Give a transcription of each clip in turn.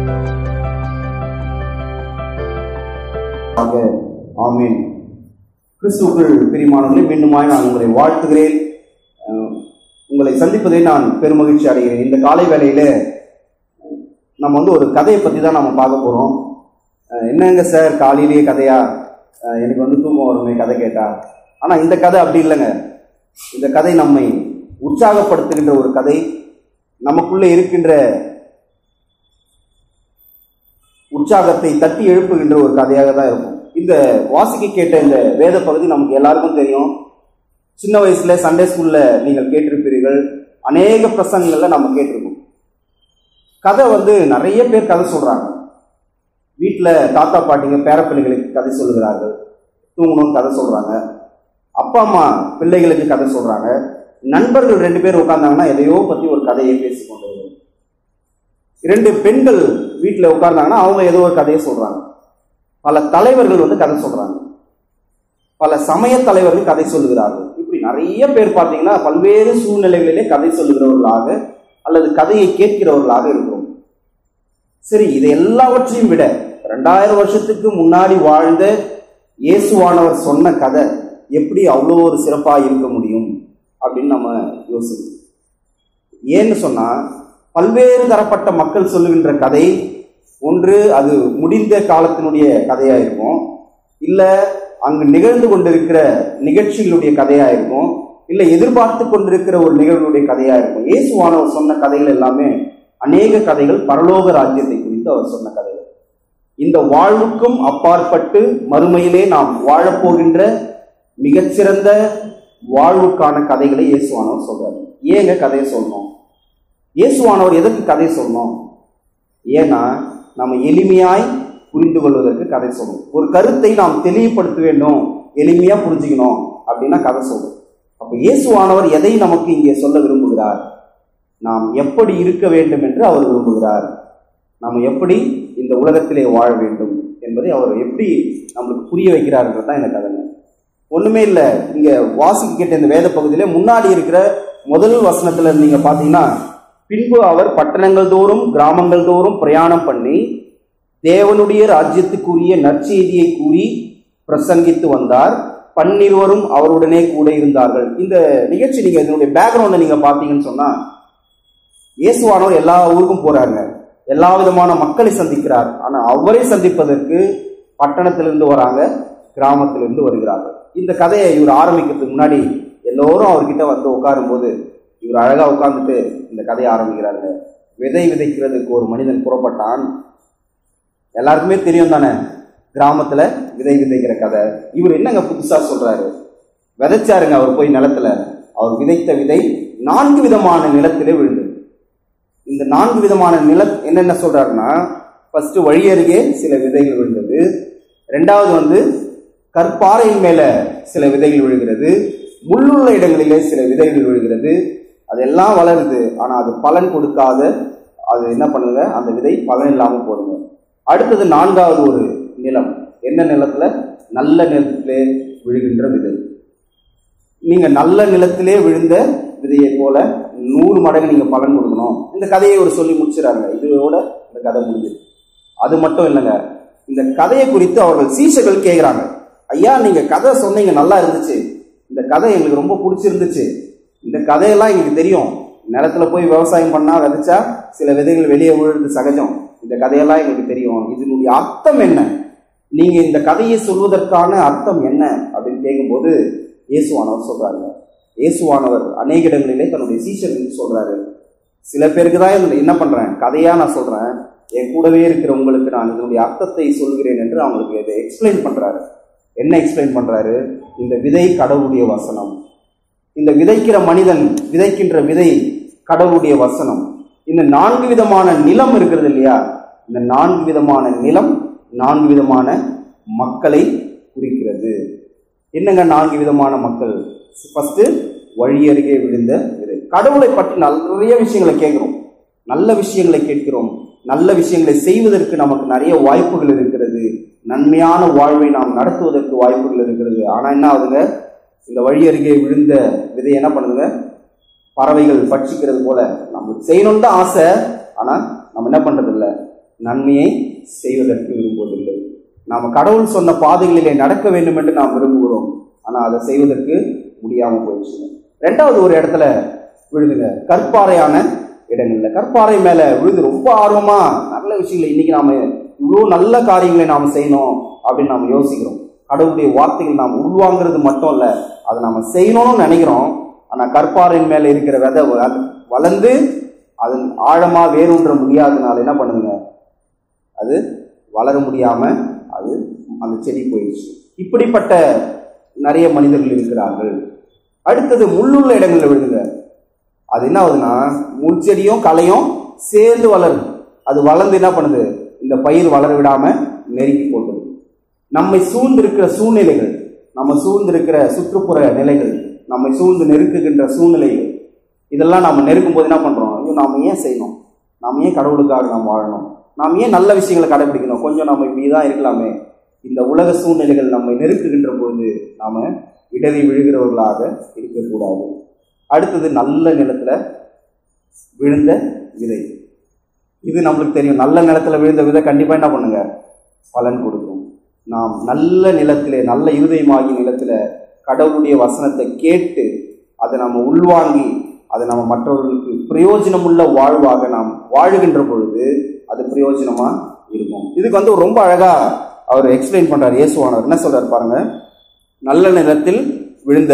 ஆக ஆமீன் கிறிஸ்துவுக்குள் பிரிமானவர்களே மீண்டுமாய் நான் உங்களை வாழ்த்துகிறேன் அஹ், உங்களை சந்திப்பதை நான் பெருமகிழ்ச்சி அடைகிறேன் இந்த காலை வேளையில நம்ம வந்து ஒரு கதையை பற்றி தான் நம்ம பார்க்க போகிறோம் என்னங்க சார் காலையிலேயே கதையா அஹ், எனக்கு வந்து தூக்கம் வருமே கதை கேட்டா ஆனால் இந்த கதை அப்படி இல்லைங்க இந்த கதை நம்மை உற்சாகப்படுத்துகின்ற ஒரு கதை நமக்குள்ளே இருக்கின்ற உற்சாகத்தை தட்டி எழுப்புகின்ற ஒரு கதையாக தான் இருக்கும் இந்த வாசிக்க கேட்ட இந்த வேத பகுதி நமக்கு எல்லாருக்கும் தெரியும் சின்ன வயசுல சண்டே ஸ்கூல்ல நீங்கள் கேட்டிருப்பீர்கள் அநேக பிரசங்கங்கள்ல நம்ம கேட்டிருக்கோம் கதை வந்து நிறைய பேர் கதை சொல்றாங்க வீட்டில் தாத்தா பாட்டிங்க பேரப்பிள்ளைகளுக்கு கதை சொல்லுகிறார்கள் தூங்கணும்னு கதை சொல்றாங்க அப்பா அம்மா பிள்ளைகளுக்கு கதை சொல்றாங்க நண்பர்கள் ரெண்டு பேர் உட்கார்ந்தாங்கன்னா எதையோ பத்தி ஒரு கதையை பேசிக்கொண்டு இரண்டு பெண்கள் வீட்டில் உட்கார்ந்தாங்கன்னா அவங்க ஏதோ ஒரு கதையை சொல்றாங்க பல தலைவர்கள் வந்து கதை சொல்றாங்க பல சமய தலைவர்கள் கதை சொல்லுகிறார்கள் இப்படி நிறைய பேர் பார்த்தீங்கன்னா பல்வேறு சூழ்நிலைகளிலே கதை சொல்லுகிறவர்களாக அல்லது கதையை கேட்கிறவர்களாக இருக்கிறோம் சரி இது எல்லாவற்றையும் விட ரெண்டாயிரம் வருஷத்துக்கு முன்னாடி வாழ்ந்த இயேசுவானவர் சொன்ன கதை எப்படி அவ்வளோ ஒரு சிறப்பாக இருக்க முடியும் அப்படின்னு நம்ம யோசிக்கணும் ஏன்னு சொன்னா பல்வேறு தரப்பட்ட மக்கள் சொல்லுகின்ற கதை ஒன்று அது முடிந்த காலத்தினுடைய கதையா இருக்கும் இல்ல அங்கு நிகழ்ந்து கொண்டிருக்கிற நிகழ்ச்சிகளுடைய கதையா இருக்கும் இல்ல எதிர்பார்த்து கொண்டிருக்கிற ஒரு நிகழ்வுடைய கதையா இருக்கும் இயேசுவானவர் சொன்ன கதைகள் எல்லாமே அநேக கதைகள் பரலோக ராஜ்யத்தை குறித்து அவர் சொன்ன கதைகள் இந்த வாழ்வுக்கும் அப்பாற்பட்டு மறுமையிலே நாம் வாழப்போகின்ற மிகச்சிறந்த வாழ்வுக்கான கதைகளை இயேசுவானவர் சொல்றாரு ஏங்க கதையை சொல்லணும் இயேசுவானவர் எதற்கு கதை சொல்லணும் ஏன்னா நம்ம எளிமையாய் புரிந்து கொள்வதற்கு கதை சொல்லணும் ஒரு கருத்தை நாம் தெளிவுபடுத்த வேண்டும் எளிமையா புரிஞ்சுக்கணும் அப்படின்னா கதை சொல்லணும் அப்ப இயேசுவானவர் எதை நமக்கு இங்கே சொல்ல விரும்புகிறார் நாம் எப்படி இருக்க வேண்டும் என்று அவர் விரும்புகிறார் நாம் எப்படி இந்த உலகத்திலே வாழ வேண்டும் என்பதை அவர் எப்படி நம்மளுக்கு புரிய வைக்கிறார்ன்றது தான் இந்த கதைங்க ஒண்ணுமே இல்லை இங்க வாசிக்க கேட்ட இந்த வேத பகுதியில முன்னாடி இருக்கிற முதல் வசனத்துல நீங்க பாத்தீங்கன்னா பின்பு அவர் பட்டணங்கள் தோறும் கிராமங்கள் தோறும் பிரயாணம் பண்ணி தேவனுடைய ராஜ்யத்துக்குரிய நற்செய்தியை கூறி பிரசங்கித்து வந்தார் பன்னிருவரும் அவருடனே கூட இருந்தார்கள் இந்த நிகழ்ச்சி நீங்க இதனுடைய பேக்ரவுண்டை நீங்க பாத்தீங்கன்னு சொன்னா இயேசுவானவர் எல்லா ஊருக்கும் போறாங்க எல்லா விதமான மக்களை சந்திக்கிறார் ஆனா அவரை சந்திப்பதற்கு பட்டணத்திலிருந்து வராங்க கிராமத்திலிருந்து வருகிறார்கள் இந்த கதையை இவர் ஆரம்பிக்கிறதுக்கு முன்னாடி எல்லோரும் அவர்கிட்ட வந்து உட்காரும்போது இவர் அழகா உட்கார்ந்துட்டு இந்த கதையை ஆரம்பிக்கிறாங்க விதை விதைக்கிறதுக்கு ஒரு மனிதன் புறப்பட்டான் எல்லாருக்குமே தெரியும் தானே கிராமத்துல விதை விதைக்கிற கதை இவர் என்னங்க புதுசா சொல்றாரு விதைச்சாருங்க அவர் போய் நிலத்துல அவர் விதைத்த விதை நான்கு விதமான நிலத்திலே விழுந்தது இந்த நான்கு விதமான நில என்னென்ன சொல்றாருன்னா ஃபர்ஸ்ட் வழி அருகே சில விதைகள் விழுந்தது ரெண்டாவது வந்து கற்பாறையின் மேல சில விதைகள் விழுகிறது முள்ளுள்ள இடங்களிலே சில விதைகள் விழுகிறது அதெல்லாம் வளருது ஆனா அது பலன் கொடுக்காத அது என்ன பண்ணுங்க அந்த விதை பலன் இல்லாம போடுங்க அடுத்தது நான்காவது ஒரு நிலம் என்ன நிலத்துல நல்ல நிலத்திலே விழுகின்ற விதை நீங்க நல்ல நிலத்திலே விழுந்த விதையை போல நூறு மடங்கு நீங்க பலன் கொடுக்கணும் இந்த கதையை ஒரு சொல்லி முடிச்சிடறாங்க இதோட இந்த கதை முடிஞ்சது அது மட்டும் இல்லைங்க இந்த கதையை குறித்து அவர்கள் சீசர்கள் கேட்குறாங்க ஐயா நீங்க கதை சொன்னீங்க நல்லா இருந்துச்சு இந்த கதை எங்களுக்கு ரொம்ப பிடிச்சிருந்துச்சு இந்த கதையெல்லாம் எங்களுக்கு தெரியும் நிலத்துல போய் விவசாயம் பண்ணா விதைச்சா சில விதைகள் வெளியே விழுறது சகஜம் இந்த கதையெல்லாம் எங்களுக்கு தெரியும் இதனுடைய அர்த்தம் என்ன நீங்க இந்த கதையை சொல்வதற்கான அர்த்தம் என்ன அப்படின்னு கேட்கும்போது இயேசுவானவர் சொல்றாங்க இயேசுவானவர் அநேக இடங்களிலே தன்னுடைய சீஷர்களுக்கு சொல்றாரு சில பேருக்கு தான் இதுல என்ன பண்றேன் கதையா நான் சொல்றேன் என் கூடவே இருக்கிற உங்களுக்கு நான் இதனுடைய அர்த்தத்தை சொல்கிறேன் என்று அவங்களுக்கு இதை எக்ஸ்பிளைன் பண்றாரு என்ன எக்ஸ்பிளைன் பண்றாரு இந்த விதை கடவுளுடைய வசனம் இந்த விதைக்கிற மனிதன் விதைக்கின்ற விதை கடவுளுடைய வசனம் இந்த நான்கு விதமான நிலம் இருக்கிறது இல்லையா இந்த நான்கு விதமான நிலம் நான்கு விதமான மக்களை குறிக்கிறது என்னங்க நான்கு விதமான மக்கள் ஃபர்ஸ்ட் வழி அருகே விழுந்த விதை கடவுளை பற்றி நிறைய விஷயங்களை கேட்கிறோம் நல்ல விஷயங்களை கேட்கிறோம் நல்ல விஷயங்களை செய்வதற்கு நமக்கு நிறைய வாய்ப்புகள் இருக்கிறது நன்மையான வாழ்வை நாம் நடத்துவதற்கு வாய்ப்புகள் இருக்கிறது ஆனா என்ன ஆகுதுங்க இந்த வழி அருகே விழுந்த விதை என்ன பண்ணுதுங்க பறவைகள் பட்சிக்கிறது போல நம்மளுக்கு செய்யணும்னு தான் ஆசை ஆனா நம்ம என்ன பண்றது இல்ல நன்மையை செய்வதற்கு விரும்புவதில்லை நாம் கடவுள் சொன்ன பாதைகளிலே நடக்க வேண்டும் என்று நாம் விரும்புகிறோம் ஆனால் அதை செய்வதற்கு முடியாமல் போயிடுச்சு ரெண்டாவது ஒரு இடத்துல விழுதுங்க கற்பாறையான இடங்கள்ல கற்பாறை மேல விழுது ரொம்ப ஆர்வமா நல்ல விஷயங்களை இன்னைக்கு நாம இவ்வளோ நல்ல காரியங்களை நாம் செய்யணும் அப்படின்னு நாம் யோசிக்கிறோம் கடவுளுடைய வார்த்தைகள் நாம் உள்வாங்கிறது மட்டும் இல்ல அதை நாம செய்யணும்னு நினைக்கிறோம் ஆனா கற்பாறையின் மேல இருக்கிற விதை வ- வளர்ந்து அது ஆழமா வேரூன்ற முடியாதனால என்ன பண்ணுதுங்க அது வளர முடியாம அது அந்த செடி போயிடுச்சு இப்படிப்பட்ட நிறைய மனிதர்கள் இருக்கிறார்கள் அடுத்தது முள்ளுள்ள இடங்கள்ல விழுதுங்க அது என்ன ஆகுதுன்னா முள்செடியும் களையும் சேர்ந்து வளருது அது வளர்ந்து என்ன பண்ணுது இந்த பயிர் வளர விடாம நெருக்கி போட்டுது நம்மை சூழ்ந்திருக்கிற சூழ்நிலைகள் நம்ம சூழ்ந்திருக்கிற சுற்றுப்புற நிலைகள் நம்மை சூழ்ந்து நெருக்குகின்ற சூழ்நிலைகள் இதெல்லாம் நம்ம நெருக்கும் போது என்ன பண்றோம் ஐயோ நாம ஏன் செய்யணும் நாம ஏன் கடவுளுக்காக நாம் வாழணும் நாம் ஏன் நல்ல விஷயங்களை கடைபிடிக்கணும் கொஞ்சம் நம்ம இப்படிதான் இருக்கலாமே இந்த உலக சூழ்நிலைகள் நம்மை நெருக்குகின்ற பொழுது நாம இடறி விழுகிறவர்களாக இருக்கக்கூடாது அடுத்தது நல்ல நிலத்துல விழுந்த விதை இது நம்மளுக்கு தெரியும் நல்ல நிலத்துல விழுந்த விதை கண்டிப்பா என்ன பண்ணுங்க பலன் கொடுக்கும் நாம் நல்ல நிலத்திலே நல்ல இருதயமாகி நிலத்துல கடவுளுடைய வசனத்தை கேட்டு அதை நம்ம உள்வாங்கி அதை நம்ம மற்றவர்களுக்கு பிரயோஜனமுள்ள வாழ்வாக நாம் வாழுகின்ற பொழுது அது பிரயோஜனமா இருக்கும் இதுக்கு வந்து ரொம்ப அழகா அவர் எக்ஸ்பிளைன் பண்றாரு இயேசுவானவர் என்ன சொல்றாரு பாருங்க நல்ல நிலத்தில் விழுந்த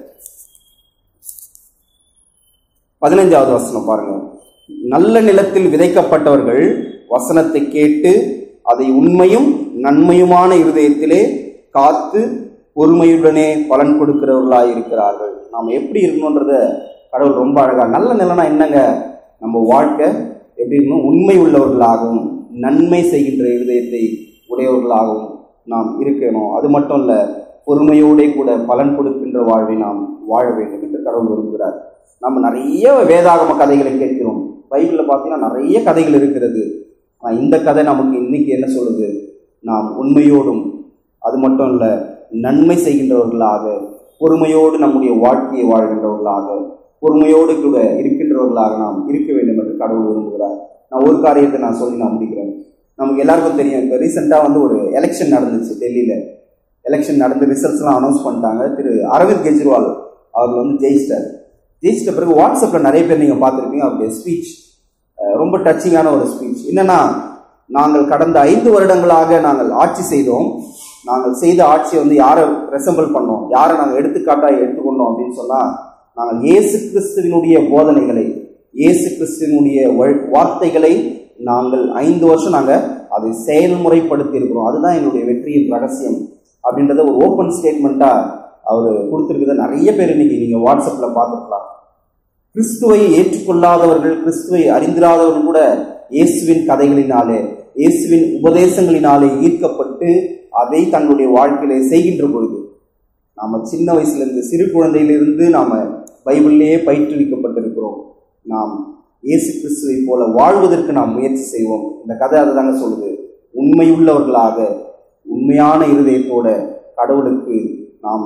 பதினைஞ்சாவது வசனம் பாருங்க நல்ல நிலத்தில் விதைக்கப்பட்டவர்கள் வசனத்தை கேட்டு அதை உண்மையும் நன்மையுமான இருதயத்திலே காத்து பொறுமையுடனே பலன் கொடுக்கிறவர்களாய் இருக்கிறார்கள் நாம் எப்படி இருக்கணுன்றத கடவுள் ரொம்ப அழகா நல்ல நிலனா என்னங்க நம்ம வாழ்க்கை எப்படி இருக்கணும் உண்மை உள்ளவர்களாகவும் நன்மை செய்கின்ற இருதயத்தை உடையவர்களாகவும் நாம் இருக்கணும் அது மட்டும் இல்ல பொறுமையோடே கூட பலன் கொடுக்கின்ற வாழ்வை நாம் வாழ வேண்டும் என்று கடவுள் விரும்புகிறார் நம்ம நிறைய வேதாகம கதைகளை கேட்கிறோம் பைபிளில் பார்த்தீங்கன்னா நிறைய கதைகள் இருக்கிறது ஆனால் இந்த கதை நமக்கு இன்னைக்கு என்ன சொல்லுது நாம் உண்மையோடும் அது மட்டும் இல்ல நன்மை செய்கின்றவர்களாக பொறுமையோடு நம்முடைய வாழ்க்கையை வாழ்கின்றவர்களாக பொறுமையோடு கூட இருக்கின்றவர்களாக நாம் இருக்க வேண்டும் என்று கடவுள் விரும்புகிறார் நான் ஒரு காரியத்தை நான் சொல்லி நான் முடிக்கிறேன் நமக்கு எல்லாருக்கும் தெரியும் இப்போ ரீசெண்டாக வந்து ஒரு எலெக்ஷன் நடந்துச்சு டெல்லியில் எலெக்ஷன் நடந்து ரிசல்ட்ஸ்லாம் அனௌன்ஸ் பண்ணிட்டாங்க திரு அரவிந்த் கெஜ்ரிவால் அவர் வந்து ஜெயிச்சிட்டார் ஜெயிச்சிட்ட பிறகு வாட்ஸ்அப்பில் நிறைய பேர் நீங்கள் பார்த்துருப்பீங்க அவருடைய ஸ்பீச் ரொம்ப டச்சிங்கான ஒரு ஸ்பீச் என்னன்னா நாங்கள் கடந்த ஐந்து வருடங்களாக நாங்கள் ஆட்சி செய்தோம் நாங்கள் செய்த ஆட்சியை வந்து யாரை ரெசம்பிள் பண்ணோம் யாரை நாங்கள் எடுத்துக்காட்டாக எடுத்துக்கொண்டோம் அப்படின்னு சொன்னால் நாங்கள் இயேசு கிறிஸ்துவினுடைய போதனைகளை இயேசு கிறிஸ்துவினுடைய வழ்- வார்த்தைகளை நாங்கள் ஐந்து வருஷம் நாங்கள் அதை செயல்முறைப்படுத்தி இருக்கிறோம் அதுதான் என்னுடைய வெற்றியின் ரகசியம் அப்படின்றத ஒரு ஓப்பன் ஸ்டேட்மெண்ட்டாக அவர் கொடுத்துருக்கிறத நிறைய பேர் இன்னைக்கு நீங்கள் வாட்ஸ்அப்பில் பார்த்துருக்கலாம் கிறிஸ்துவை ஏற்றுக்கொள்ளாதவர்கள் கிறிஸ்துவை அறிந்திராதவர்கள் கூட இயேசுவின் கதைகளினாலே இயேசுவின் உபதேசங்களினாலே ஈர்க்கப்பட்டு அதை தன்னுடைய வாழ்க்கையிலே செய்கின்ற பொழுது நாம சின்ன வயசுல இருந்து சிறு குழந்தையிலிருந்து நாம பைபிளிலேயே பயிற்றுவிக்கப்பட்டிருக்கிறோம் நாம் இயேசு கிறிஸ்துவை போல வாழ்வதற்கு நாம் முயற்சி செய்வோம் இந்த கதை அதுதாங்க சொல்லுது உண்மையுள்ளவர்களாக உண்மையான இருதயத்தோட கடவுளுக்கு நாம்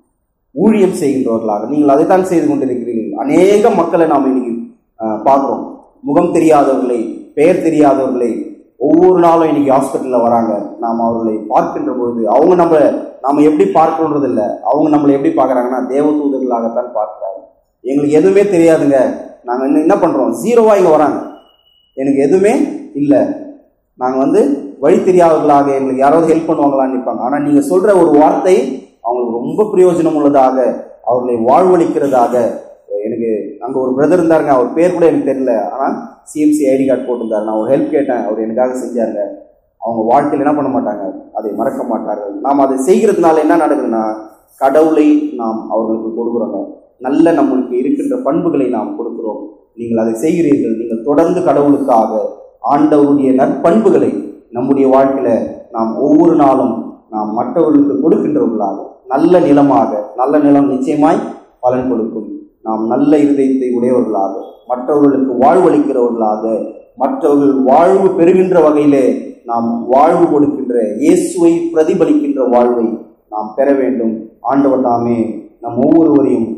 ஊழியம் செய்கின்றவர்களாக நீங்கள் அதைத்தான் செய்து கொண்டிருக்கிறீர்கள் அநேக மக்களை நாம் இன்னைக்கு அஹ், பார்க்கிறோம் முகம் தெரியாதவர்களை பெயர் தெரியாதவர்களை ஒவ்வொரு நாளும் இன்னைக்கு ஹாஸ்பிட்டலில் வராங்க நாம் அவர்களை பார்க்கின்ற பொழுது அவங்க நம்ம நாம எப்படி பார்க்கணுன்றது இல்லை அவங்க நம்மளை எப்படி பார்க்குறாங்கன்னா தேவதூதர்களாகத்தான் பார்க்குறாங்க எங்களுக்கு எதுவுமே தெரியாதுங்க நாங்கள் என்ன என்ன பண்ணுறோம் ஜீரோவாக இங்கே வராங்க எனக்கு எதுவுமே இல்லை நாங்கள் வந்து வழி தெரியாதவர்களாக எங்களுக்கு யாராவது ஹெல்ப் பண்ணுவாங்களான்னு நிற்பாங்க ஆனால் நீங்கள் சொல்கிற ஒரு வார்த்தை அவங்களுக்கு ரொம்ப பிரயோஜனம் உள்ளதாக அவர்களை வாழ்வழிக்கிறதாக எனக்கு அங்கே ஒரு பிரதர் இருந்தாருங்க அவர் பேர் கூட எனக்கு தெரியல ஆனால் சிஎம்சி ஐடி கார்டு போட்டிருந்தாரு நான் ஒரு ஹெல்ப் கேட்டேன் அவர் எனக்காக செஞ்சாருங்க அவங்க வாழ்க்கையில் என்ன பண்ண மாட்டாங்க அதை மறக்க மாட்டார்கள் நாம் அதை செய்கிறதுனால என்ன நடக்குதுன்னா கடவுளை நாம் அவர்களுக்கு கொடுக்குறோங்க நல்ல நம்மளுக்கு இருக்கின்ற பண்புகளை நாம் கொடுக்கிறோம் நீங்கள் அதை செய்கிறீர்கள் நீங்கள் தொடர்ந்து கடவுளுக்காக ஆண்டவருடைய நற்பண்புகளை நம்முடைய வாழ்க்கையில நாம் ஒவ்வொரு நாளும் நாம் மற்றவர்களுக்கு கொடுக்கின்றவர்களாக நல்ல நிலமாக நல்ல நிலம் நிச்சயமாய் பலன் கொடுக்கும் நாம் நல்ல இருதயத்தை உடையவர்களாக மற்றவர்களுக்கு வாழ்வளிக்கிறவர்களாக மற்றவர்கள் வாழ்வு பெறுகின்ற வகையிலே நாம் வாழ்வு கொடுக்கின்ற இயேசுவை பிரதிபலிக்கின்ற வாழ்வை நாம் பெற வேண்டும் ஆண்டவர் தாமே நம் ஒவ்வொருவரையும்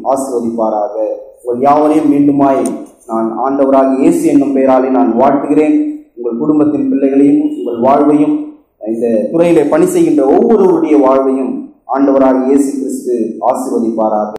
ஆசீர்வதிப்பாராக உங்கள் யாவரையும் மீண்டுமாய் நான் ஆண்டவராக இயேசு என்னும் பெயராலே நான் வாழ்த்துகிறேன் உங்கள் குடும்பத்தின் பிள்ளைகளையும் உங்கள் வாழ்வையும் இந்த துறையிலே பணி செய்கின்ற ஒவ்வொருவருடைய வாழ்வையும் ஆண்டவராக இயேசு கிறிஸ்து ஆசீர்வதிப்பாராக